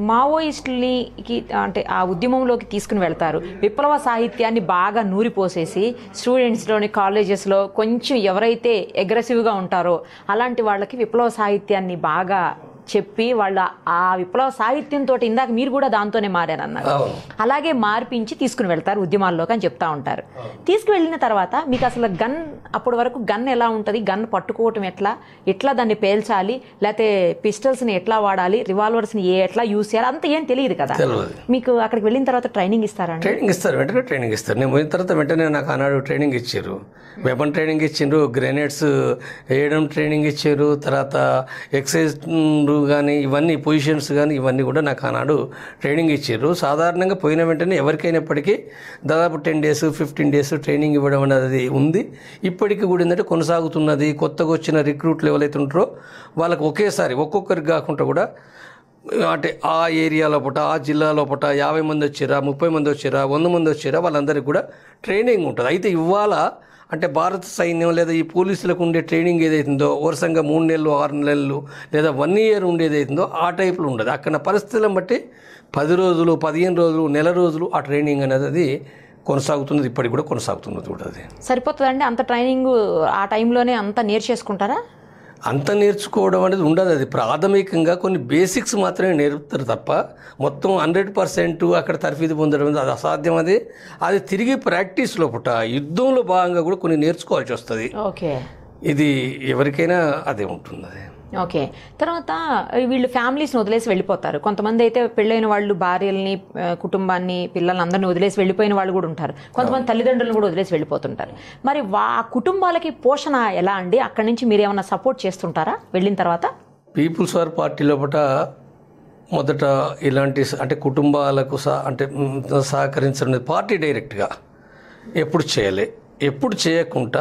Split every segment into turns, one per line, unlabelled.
మావోయిస్టులకి అంటే ఆ ఉద్యమంలోకి తీసుకుని వెళ్తారు విప్లవ సాహిత్యాన్ని బాగా నూరిపోసేసి స్టూడెంట్స్లోని కాలేజెస్లో కొంచెం ఎవరైతే అగ్రెసివ్గా ఉంటారో అలాంటి వాళ్ళకి విప్లవ సాహిత్యాన్ని బాగా చెప్పి వాళ్ళ ఆ విప్లవ సాహిత్యంతో ఇందాక మీరు కూడా దాంతోనే మారారన్నారు
అవును
అలాగే మార్పించి తీసుకుని వెళ్తారు ఉద్యమాల్లోకి అని చెప్తా ఉంటారు తీసుకువెళ్ళిన తర్వాత మీకు అసలు గన్ అప్పటి వరకు గన్ ఎలా ఉంటుంది గన్ పట్టుకోవటం ఎట్లా ఎట్లా దాన్ని పేల్చాలి లేకపోతే పిస్టల్స్ని ఎట్లా వాడాలి రివాల్వర్స్ని ఏ ఎట్లా యూస్ చేయాలి అంత ఏం తెలియదు కదా
తెలియదు
మీకు అక్కడికి వెళ్ళిన తర్వాత ట్రైనింగ్ ఇస్తారండి
ట్రైనింగ్ ఇస్తారు వెంటనే ట్రైనింగ్ ఇస్తారు నేను పోయిన తర్వాత వెంటనే నాకు ఆనాడు ట్రైనింగ్ ఇచ్చారు వెపన్ ట్రైనింగ్ ఇచ్చిండ్రు గ్రెనేడ్స్ వేయడం ట్రైనింగ్ ఇచ్చారు తర్వాత ఎక్సైజ్ కానీ ఇవన్నీ పొజిషన్స్ కానీ ఇవన్నీ కూడా నాకు ఆనాడు ట్రైనింగ్ ఇచ్చారు సాధారణంగా పోయిన వెంటనే ఎవరికైనప్పటికీ దాదాపు ten days fifteen days training ఇవ్వడం అనేది ఉంది ఇప్పటికీ కూడా ఏంటంటే కొనసాగుతున్నది కొత్తగా వచ్చిన రిక్రూట్లు ఎవరైతే ఉంటారో వాళ్ళకి ఒకేసారి ఒక్కొక్కరికి కాకుండా కూడా అంటే ఆ ఏరియా లోపల ఆ జిల్లా లోపల యాభై మంది వచ్చారా ముప్పై మంది వచ్చారా వంద మంది వచ్చారా వాళ్ళందరికీ కూడా ట్రైనింగ్ ఉంటుంది అయితే ఇవాళ అంటే భారత సైన్యం లేదా ఈ పోలీసులకు ఉండే ట్రైనింగ్ ఏదైతుందో వరుసంగా మూడు నెలలు ఆరు నెలలు లేదా వన్ ఇయర్ ఉండేది ఏదైతుందో ఆ టైప్లో ఉండదు అక్కడ పరిస్థితులను బట్టి పది రోజులు పదిహేను రోజులు నెల రోజులు ఆ ట్రైనింగ్ అనేది అది కొనసాగుతున్నది ఇప్పటికి కూడా కొనసాగుతున్నది కూడా అది
సరిపోతుందండి అంత ట్రైనింగ్ ఆ టైంలోనే అంతా నేర్చేసుకుంటారా
అంత నేర్చుకోవడం అనేది ఉండదు అది ప్రాథమికంగా కొన్ని బేసిక్స్ మాత్రమే నేర్పుతారు తప్ప మొత్తం హండ్రెడ్ పర్సెంట్ అక్కడ తర్ఫీదు పొందడం అనేది అది అసాధ్యం అది అది తిరిగి ప్రాక్టీస్ లోపట యుద్ధంలో భాగంగా కూడా కొన్ని నేర్చుకోవాల్సి వస్తుంది
ఓకే
ఇది ఎవరికైనా అదే ఉంటుంది అది
ఓకే తర్వాత వీళ్ళు ఫ్యామిలీస్ని వదిలేసి వెళ్ళిపోతారు కొంతమంది అయితే పెళ్ళైన వాళ్ళు భార్యల్ని ఆ, కుటుంబాన్ని పిల్లల్ని అందరిని వదిలేసి వెళ్ళిపోయిన వాళ్ళు కూడా ఉంటారు కొంతమంది తల్లిదండ్రులను కూడా వదిలేసి వెళ్ళిపోతుంటారు మరి వా ఆ కుటుంబాలకి పోషణ ఎలా అండి అక్కడి నుంచి మీరు ఏమైనా సపోర్ట్ చేస్తుంటారా వెళ్ళిన తర్వాత
పీపుల్స్ వార్ పార్టీ లోపల మొదట ఇలాంటి స- అంటే కుటుంబాలకు సహ అంటే మ్, సహకరించడం అనేది పార్టీ డైరెక్ట్గా ఎప్పుడు చేయలే ఎప్పుడు చేయకుండా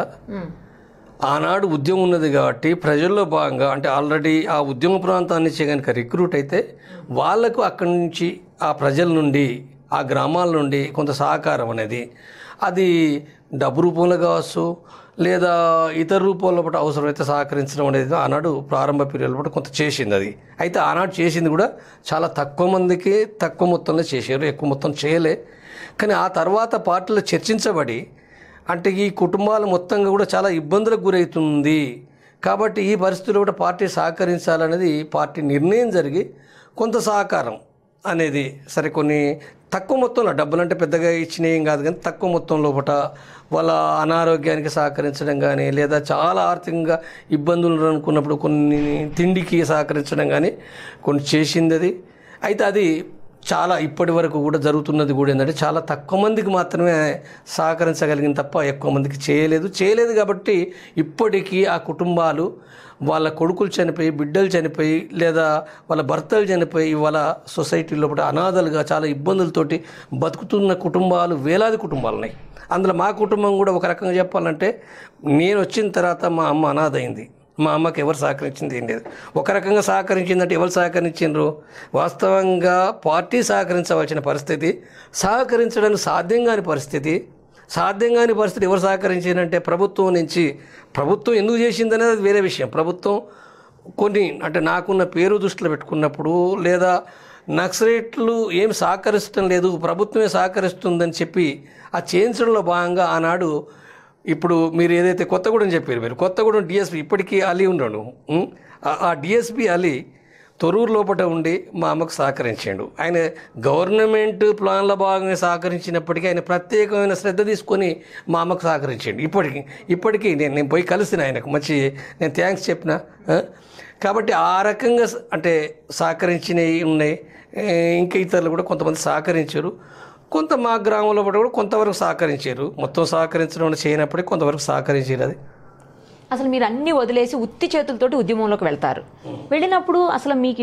ఆనాడు ఉద్యమం ఉన్నది కాబట్టి ప్రజల్లో భాగంగా అంటే ఆల్రెడీ ఆ ఉద్యమ ప్రాంతాన్ని కనుక రిక్రూట్ అయితే వాళ్లకు అక్కడి నుంచి ఆ ప్రజల నుండి ఆ గ్రామాల నుండి కొంత సహకారం అనేది అది డబ్బు రూపంలో కావచ్చు లేదా ఇతర రూపంలో కూడా అవసరమైతే సహకరించడం అనేది ఆనాడు ప్రారంభ పీరియడ్లో కూడా కొంత చేసింది అది అయితే ఆనాడు చేసింది కూడా చాలా తక్కువ మందికి తక్కువ మొత్తంలో చేశారు ఎక్కువ మొత్తం చేయలే కానీ ఆ తర్వాత పార్టీలో చర్చించబడి అంటే ఈ కుటుంబాలు మొత్తంగా కూడా చాలా ఇబ్బందులకు గురవుతుంది కాబట్టి ఈ పరిస్థితుల్లో కూడా పార్టీ సహకరించాలనేది పార్టీ నిర్ణయం జరిగి కొంత సహకారం అనేది సరే కొన్ని తక్కువ మొత్తంలో డబ్బులు అంటే పెద్దగా ఇచ్చినవి ఏం కాదు కానీ తక్కువ మొత్తం లోపల వాళ్ళ అనారోగ్యానికి సహకరించడం కానీ లేదా చాలా ఆర్థికంగా ఇబ్బందులు అనుకున్నప్పుడు కొన్ని తిండికి సహకరించడం కానీ కొన్ని చేసింది అది అయితే అది చాలా ఇప్పటి వరకు కూడా జరుగుతున్నది కూడా ఏంటంటే చాలా తక్కువ మందికి మాత్రమే సహకరించగలిగింది తప్ప ఎక్కువ మందికి చేయలేదు చేయలేదు కాబట్టి ఇప్పటికీ ఆ కుటుంబాలు వాళ్ళ కొడుకులు చనిపోయి బిడ్డలు చనిపోయి లేదా వాళ్ళ భర్తలు చనిపోయి ఇవాళ సొసైటీ లోపల అనాథలుగా చాలా ఇబ్బందులతోటి బతుకుతున్న కుటుంబాలు వేలాది కుటుంబాలు ఉన్నాయి అందులో మా కుటుంబం కూడా ఒక రకంగా చెప్పాలంటే నేను వచ్చిన తర్వాత మా అమ్మ అనాథ అయింది మా అమ్మకి ఎవరు సహకరించింది ఏం లేదు ఒక రకంగా సహకరించిందంటే ఎవరు సహకరించిండ్రు వాస్తవంగా పార్టీ సహకరించవలసిన పరిస్థితి సహకరించడానికి సాధ్యం కాని పరిస్థితి సాధ్యం కాని పరిస్థితి ఎవరు సహకరించిందంటే ప్రభుత్వం నుంచి ప్రభుత్వం ఎందుకు చేసిందనేది అది వేరే విషయం ప్రభుత్వం కొన్ని అంటే నాకున్న పేరు దృష్టిలో పెట్టుకున్నప్పుడు లేదా నక్సలైట్లు ఏం సహకరిస్తడం లేదు ప్రభుత్వమే సహకరిస్తుందని చెప్పి ఆ చేయించడంలో భాగంగా ఆనాడు ఇప్పుడు మీరు ఏదైతే కొత్తగూడెం చెప్పారు మీరు కొత్తగూడెం డిఎస్పి ఇప్పటికీ అలీ ఉన్నాడు ఉం? ఆ- ఆ డిఎస్పి అలీ తొరూరు లోపల ఉండి మా అమ్మకు సహకరించాడు ఆయన గవర్నమెంట్ ప్లాన్ల భాగంగా సహకరించినప్పటికీ ఆయన ప్రత్యేకమైన శ్రద్ధ తీసుకొని మా అమ్మకు సహకరించాడు ఇప్పటికి ఇప్పటికీ నేను నేను పోయి కలిసిన ఆయనకు మంచి నేను థ్యాంక్స్ చెప్పిన ఆ? కాబట్టి ఆ రకంగా స- అంటే సహకరించినవి ఉన్నాయి ఏ, ఇంకా ఇతరులు కూడా కొంతమంది సహకరించారు కొంత మా గ్రామంలో కూడా కొంతవరకు సహకరించారు మొత్తం సహకరించడం అనేది చేయనప్పటికీ కొంతవరకు సహకరించారు అది
అసలు మీరు అన్ని వదిలేసి ఉత్తి చేతులతోటి ఉద్యమంలోకి వెళ్తారు వెళ్ళినప్పుడు అసలు మీకు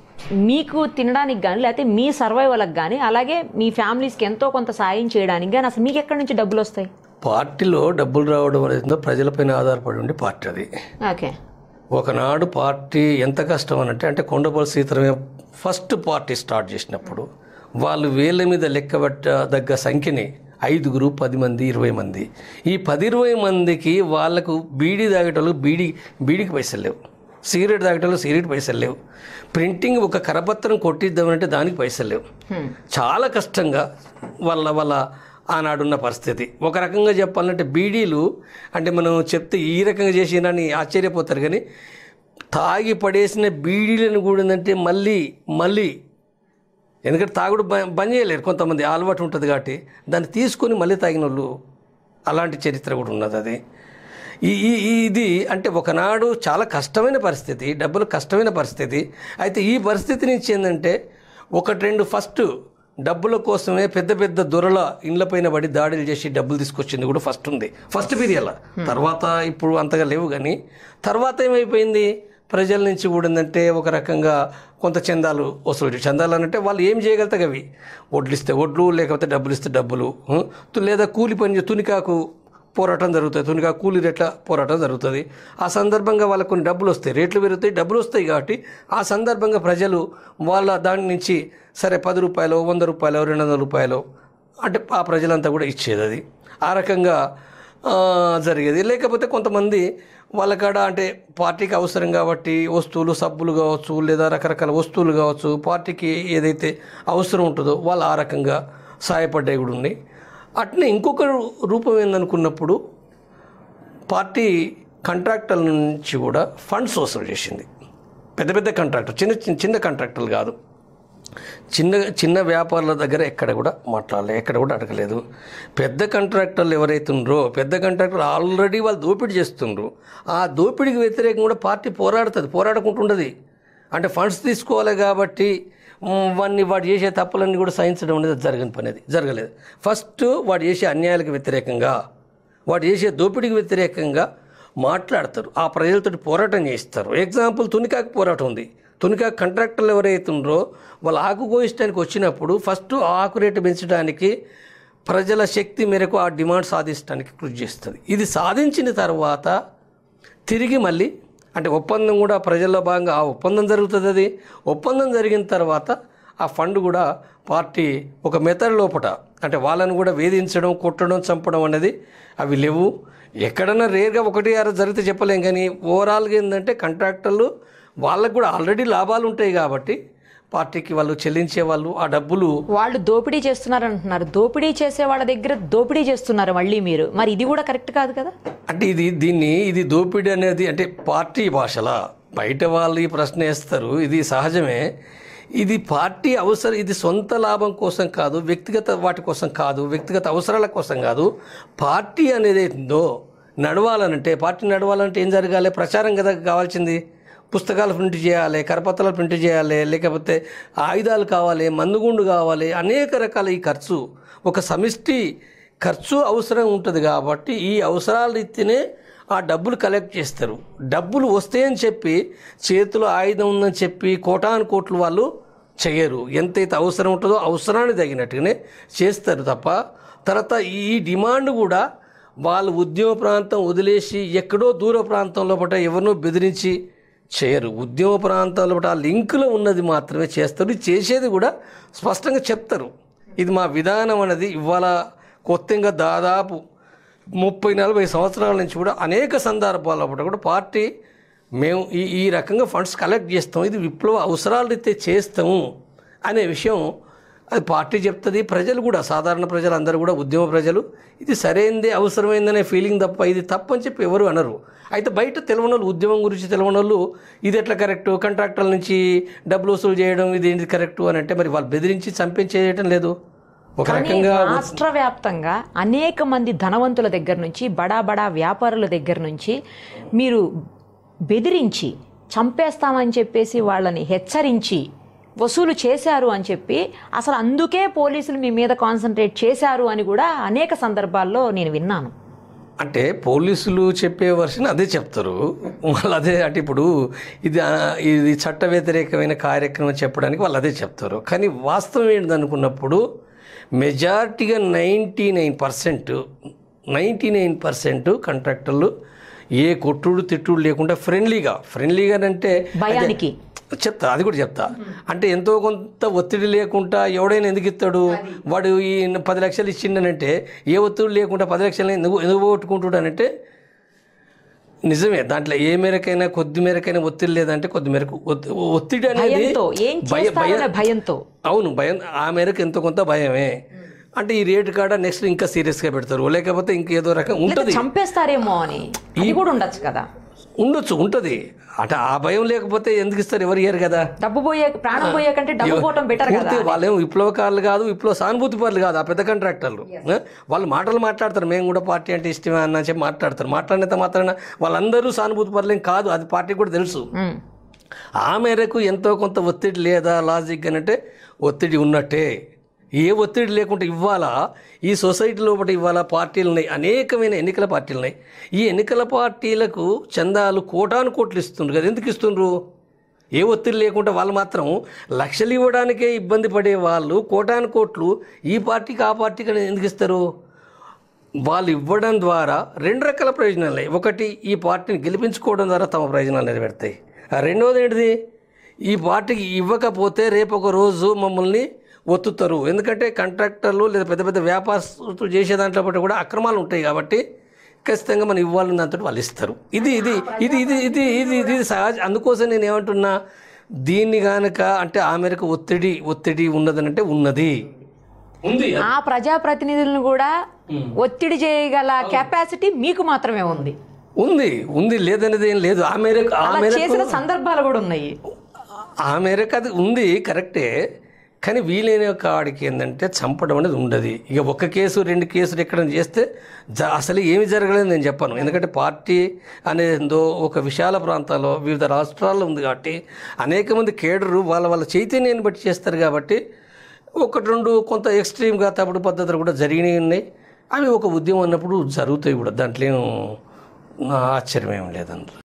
మీకు తినడానికి కానీ లేకపోతే మీ సర్వైవల్కి కానీ అలాగే మీ ఫ్యామిలీస్కి ఎంతో కొంత సాయం చేయడానికి కానీ అసలు మీకు ఎక్కడి నుంచి డబ్బులు వస్తాయి
పార్టీలో డబ్బులు రావడం అనేది ప్రజలపైన ఆధారపడి ఉండే పార్టీ అది
ఓకే
ఒకనాడు పార్టీ ఎంత కష్టం అనంటే అంటే Kondapalli Seetharamaiah first party start చేసినప్పుడు వాళ్ళు వేళ్ళ మీద లెక్కబట్ట దగ్గ సంఖ్యని ఐదుగురు పది మంది ఇరవై మంది ఈ పది ఇరవై మందికి వాళ్ళకు బీడీ తాగేటోళ్ళు బీడీ బీడీకి పైసలు లేవు సిగరెట్ తాగటంలో సిగరెట్ పైసలు లేవు ప్రింటింగ్ ఒక కరపత్రం కొట్టిద్దామంటే దానికి పైసలు లేవు చాలా కష్టంగా వాళ్ళ వాళ్ళ ఆనాడున్న పరిస్థితి ఒక రకంగా చెప్పాలంటే బీడీలు అంటే మనం చెప్తే ఈ రకంగా చేసినని ఆశ్చర్యపోతారు కానీ తాగి పడేసిన బీడీలను కూడా ఏంటంటే మళ్ళీ మళ్ళీ ఎందుకంటే తాగుడు బ- బంద్ చేయలేరు కొంతమంది అలవాటు ఉంటుంది కాబట్టి దాన్ని తీసుకొని మళ్ళీ తాగిన వాళ్ళు అలాంటి చరిత్ర కూడా ఉన్నది అది ఈ ఈ- ఈ- ఇది అంటే ఒకనాడు చాలా కష్టమైన పరిస్థితి డబ్బులు కష్టమైన పరిస్థితి అయితే ఈ పరిస్థితి నుంచి ఏంటంటే ఒకటి రెండు ఫస్ట్ డబ్బుల కోసమే పెద్ద పెద్ద దొరల ఇండ్లపైన పడి దాడులు చేసి డబ్బులు తీసుకొచ్చింది కూడా ఫస్ట్ ఉంది ఫస్ట్ పీరియడ్లో తర్వాత ఇప్పుడు అంతగా లేవు కానీ తర్వాత ఏమైపోయింది ప్రజల నుంచి కూడా ఏంటంటే ఒక రకంగా కొంత చందాలు వసూలు చందాలు అంటే వాళ్ళు ఏం చేయగలుగుతారు అవి వడ్లు ఇస్తే వడ్లు లేకపోతే డబ్బులు ఇస్తే డబ్బులు ఉం? తు- లేదా కూలి పని చే- తునికాకు పోరాటం జరుగుతుంది తునికా కూలి రేట్ల పోరాటం జరుగుతుంది ఆ సందర్భంగా వాళ్ళకు కొన్ని డబ్బులు వస్తాయి రేట్లు పెరుగుతాయి డబ్బులు వస్తాయి కాబట్టి ఆ సందర్భంగా ప్రజలు వాళ్ళ దాని నుంచి సరే పది రూపాయలు వంద రూపాయలు రెండు వందల రూపాయలు అంటే ఆ ప్రజలంతా కూడా ఇచ్చేది అది ఆ రకంగా ఆ, జరిగేది లేకపోతే కొంతమంది వాళ్ళ కాడ అంటే పార్టీకి అవసరం కాబట్టి వస్తువులు సబ్బులు కావచ్చు లేదా రకరకాల వస్తువులు కావచ్చు పార్టీకి ఏదైతే అవసరం ఉంటుందో వాళ్ళు ఆ రకంగా సహాయపడ్డాయి కూడా ఉన్నాయి అట్నే ఇంకొక రూపం ఏందనుకున్నప్పుడు పార్టీ కాంట్రాక్టర్ల నుంచి కూడా ఫండ్స్ వసూలు చేసింది పెద్ద పెద్ద కాంట్రాక్టర్ చిన్న చిన్న చిన్న కాంట్రాక్టర్లు కాదు చిన్న చిన్న వ్యాపారుల దగ్గర ఎక్కడ కూడా మాట్లాడలేదు ఎక్కడ కూడా అడగలేదు పెద్ద కాంట్రాక్టర్లు ఎవరైతే ఉన్నారో పెద్ద కాంట్రాక్టర్ ఆల్రెడీ వాళ్ళు దోపిడీ చేస్తుండ్రు ఆ దోపిడీకి వ్యతిరేకంగా కూడా పార్టీ పోరాడుతుంది పోరాడుకుంటుండదు అంటే ఫండ్స్ తీసుకోవాలి కాబట్టి మ్, వాడిని వాడు చేసే తప్పులన్నీ కూడా సహించడం అనేది జరగని పని అది జరగలేదు ఫస్ట్ వాడు చేసే అన్యాయాలకు వ్యతిరేకంగా వాడు చేసే దోపిడీకి వ్యతిరేకంగా మాట్లాడతారు ఆ ప్రజలతో పోరాటం చేస్తారు ఎగ్జాంపుల్ తునికాకు పోరాటం ఉంది తునికా కాంట్రాక్టర్లు ఎవరైతే ఉన్నారో వాళ్ళు ఆకు కోయించడానికి వచ్చినప్పుడు ఫస్ట్ ఆ ఆకు రేటు పెంచడానికి ప్రజల శక్తి మేరకు ఆ డిమాండ్ సాధించడానికి కృషి చేస్తుంది ఇది సాధించిన తర్వాత తిరిగి మళ్ళీ అంటే ఒప్పందం కూడా ప్రజల్లో భాగంగా ఆ ఒప్పందం జరుగుతుంది అది ఒప్పందం జరిగిన తర్వాత ఆ ఫండ్ కూడా పార్టీ ఒక మెథడ్ లోపట అంటే వాళ్ళని కూడా వేధించడం కొట్టడం చంపడం అనేది అవి లేవు ఎక్కడన్నా రేర్గా ఒకటి ఆరు జరిగితే చెప్పలేం కానీ ఓవరాల్గా ఏంటంటే కాంట్రాక్టర్లు వాళ్ళకు కూడా ఆల్రెడీ లాభాలు ఉంటాయి కాబట్టి పార్టీకి వాళ్ళు చెల్లించే వాళ్ళు ఆ డబ్బులు
వాళ్ళు దోపిడీ చేస్తున్నారు అంటున్నారు దోపిడీ చేసే వాళ్ళ దగ్గర దోపిడీ చేస్తున్నారు మళ్ళీ మీరు మరి ఇది కూడా కరెక్ట్ కాదు కదా
అంటే ఇది దీన్ని ఇది దోపిడీ అనేది అంటే పార్టీ భాషలా బయట వాళ్ళు ఈ ప్రశ్న వేస్తారు ఇది సహజమే ఇది పార్టీ అవసరం ఇది సొంత లాభం కోసం కాదు వ్యక్తిగత వాటి కోసం కాదు వ్యక్తిగత అవసరాల కోసం కాదు పార్టీ అనేది ఏందో నడవాలనంటే పార్టీ నడవాలంటే ఏం జరగాలి ప్రచారం కదా కావాల్సింది పుస్తకాలు ప్రింట్ చేయాలి కరపత్రాలు ప్రింట్ చేయాలి లేకపోతే ఆయుధాలు కావాలి మందుగుండు కావాలి అనేక రకాల ఈ ఖర్చు ఒక సమిష్టి ఖర్చు అవసరం ఉంటుంది కాబట్టి ఈ అవసరాల రీతినే ఆ డబ్బులు కలెక్ట్ చేస్తారు డబ్బులు వస్తాయని చెప్పి చేతిలో ఆయుధం ఉందని చెప్పి కోటాను కోట్లు వాళ్ళు చేయరు ఎంతైతే అవసరం ఉంటుందో అవసరానికి తగినట్టుగానే చేస్తారు తప్ప తర్వాత ఈ డిమాండ్ కూడా వాళ్ళు ఉద్యమ ప్రాంతం వదిలేసి ఎక్కడో దూర ప్రాంతంలో పట్ల ఎవరినో బెదిరించి చేయరు ఉద్యమ ప్రాంతాల్లో పట్ల ఆ లింకులో ఉన్నది మాత్రమే చేస్తారు ఇది చేసేది కూడా స్పష్టంగా చెప్తారు ఇది మా విధానం అనేది ఇవాళ కొత్తగా దాదాపు ముప్పై నలభై సంవత్సరాల నుంచి కూడా అనేక సందర్భాల్లో పట్ల కూడా పార్టీ మేము ఈ ఈ రకంగా ఫండ్స్ కలెక్ట్ చేస్తాం ఇది విప్లవ అవసరాలు రీతే చేస్తాము అనే విషయం అది పార్టీ చెప్తుంది ప్రజలు కూడా సాధారణ ప్రజలు అందరూ కూడా ఉద్యమ ప్రజలు ఇది సరైనదే అవసరమైందనే ఫీలింగ్ తప్ప ఇది తప్పని చెప్పి ఎవరు అనరు అయితే బయట తెలియని వాళ్ళు ఉద్యమం గురించి తెలియని వాళ్ళు ఇది ఎట్లా కరెక్ట్ కాంట్రాక్టర్ల నుంచి డబ్బులు వసూలు చేయడం ఇది ఏంటి కరెక్ట్ అని అంటే మరి వాళ్ళు బెదిరించి చంపించేయటం లేదు ఒక
కానీ
రకంగా
రాష్ట్ర వ్యాప్తంగా అనేక మంది ధనవంతుల దగ్గర నుంచి బడా బడా వ్యాపారుల దగ్గర నుంచి మీరు బెదిరించి చంపేస్తామని చెప్పేసి వాళ్ళని హెచ్చరించి వసూలు చేశారు అని చెప్పి అసలు అందుకే పోలీసులు మీ మీద కాన్సన్ట్రేట్ చేశారు అని కూడా అనేక సందర్భాల్లో నేను విన్నాను
అంటే పోలీసులు చెప్పే వర్షన్ అదే చెప్తారు వాళ్ళు అదే అంటే ఇప్పుడు ఇది ఆ, ఇది చట్ట వ్యతిరేకమైన కార్యక్రమం చెప్పడానికి వాళ్ళు అదే చెప్తారు కానీ వాస్తవం ఏంటనుకున్నప్పుడు మెజారిటీగా ninety nine percent ninety nine percent కాంట్రాక్టర్లు ఏ కొట్టుడు తిట్టుడు లేకుండా ఫ్రెండ్లీగా ఫ్రెండ్లీగా అంటే
భయానికి
చెప్తా అది కూడా చెప్తా అంటే ఎంతో కొంత ఒత్తిడి లేకుండా ఎవడైనా ఎందుకు ఇస్తాడు వాడు ఈ పది లక్షలు ఇచ్చిండనంటే ఏ ఒత్తిడి లేకుండా పది లక్షలు ఎందుకు ఎందుకు పోగొట్టుకుంటున్నానంటే నిజమే దాంట్లో ఏ మేరకైనా కొద్ది మేరకైనా ఒత్తిడి లేదంటే కొద్ది మేరకు ఒత్తి- ఒత్తిడి అనేది
భయంతో ఏం
భయ భయ
చేస్తారనే భయంతో
అవును భయం ఆ మేరకు ఎంతో కొంత భయమే అంటే ఈ రేటు కాడ నెక్స్ట్ ఇంకా సీరియస్గా పెడతారు లేకపోతే ఇంకేదో రకం ఉంటుంది
చంపేస్తారేమో అని అది కూడా ఉండొచ్చు కదా
ఉండొచ్చు ఉంటుంది అంటే ఆ భయం లేకపోతే ఎందుకు ఇస్తారు ఎవరు ఇయ్యరు కదా
డబ్బు పోయే ప్రాణం పోయే కంటే డబ్బు పోవటం బెటర్ కదా
పూర్తి వాళ్ళేం విప్లవకారులు కాదు విప్లవ సానుభూతి పరులు కాదు ఆ పెద్ద కాంట్రాక్టర్లు ఆ? వాళ్ళు మాటలు మాట్లాడతారు మేము కూడా పార్టీ అంటే ఇష్టమే అన్న చెప్పి మాట్లాడతారు మాట్లాడినంత మాత్రాన వాళ్ళందరూ సానుభూతి పరులేం కాదు అది పార్టీ కూడా తెలుసు
ఉమ్.
ఆ మేరకు ఎంతో కొంత ఒత్తిడి లేదా లాజిక్ అని అంటే ఒత్తిడి ఉన్నట్టే ఏ ఒత్తిడి లేకుండా ఇవ్వాలా ఈ సొసైటీ లోపల ఇవ్వాలా పార్టీలు ఉన్నాయి అనేకమైన ఎన్నికల పార్టీలు ఉన్నాయి ఈ ఎన్నికల పార్టీలకు చందాలు కోటాను కోట్లు ఇస్తుండ్రు కదా ఎందుకు ఇస్తుండ్రు ఏ ఒత్తిడి లేకుండా వాళ్ళు మాత్రం లక్షలు ఇవ్వడానికే ఇబ్బంది పడే వాళ్ళు కోటాను కోట్లు ఈ పార్టీకి ఆ పార్టీకి అని ఎందుకు ఇస్తారు వాళ్ళు ఇవ్వడం ద్వారా రెండు రకాల ప్రయోజనాలు ఉన్నాయి ఒకటి ఈ పార్టీని గెలిపించుకోవడం ద్వారా తమ ప్రయోజనాలు నెరవేరుతాయి ఆ రెండవది ఏంటిది ఈ పార్టీకి ఇవ్వకపోతే రేపు ఒక రోజు మమ్మల్ని ఒత్తుతారు ఎందుకంటే కాంట్రాక్టర్లు లేదా పెద్ద పెద్ద వ్యాపారస్తులు చేసే దాంట్లో బట్టి కూడా అక్రమాలు ఉంటాయి కాబట్టి ఖచ్చితంగా మనం ఇవ్వాలని దాంతో వాళ్ళు ఇస్తారు ఇది ఇది ఇది ఇది ఇది ఇది ఇది సహజ అందుకోసం నేను ఏమంటున్నా దీన్ని గానక అంటే ఆ మేరకు ఒత్తిడి ఒత్తిడి ఉన్నదనంటే ఉన్నది ఉంది
ఆ ప్రజాప్రతినిధులను కూడా ఒత్తిడి చేయగల కెపాసిటీ మీకు మాత్రమే ఉంది
ఉంది ఉంది లేదనేది ఏం లేదు ఆ మేరకు ఆ
అలా
మేరకు
చేసిన సందర్భాలు కూడా ఉన్నాయి
ఆ మేరకు అది ఉంది కరెక్టే కానీ వీలైన కాడికి ఏంటంటే చంపడం అనేది ఉండదు ఇక ఒక కేసు రెండు కేసులు ఎక్కడ చేస్తే జ అసలు ఏమి జరగలేదు నేను చెప్పాను ఎందుకంటే పార్టీ అనేదో ఒక విశాల ప్రాంతాల్లో వివిధ రాష్ట్రాల్లో ఉంది కాబట్టి అనేక మంది కేడరు వాళ్ళ వాళ్ళ చైతన్యాన్ని బట్టి చేస్తారు కాబట్టి ఒకటి రెండు కొంత ఎక్స్ట్రీమ్గా తప్పుడు పద్ధతులు కూడా జరిగినాయి ఉన్నాయి అవి ఒక ఉద్యమం అన్నప్పుడు జరుగుతాయి కూడా దాంట్లో ఏం ఆశ్చర్యం ఏం లేదండి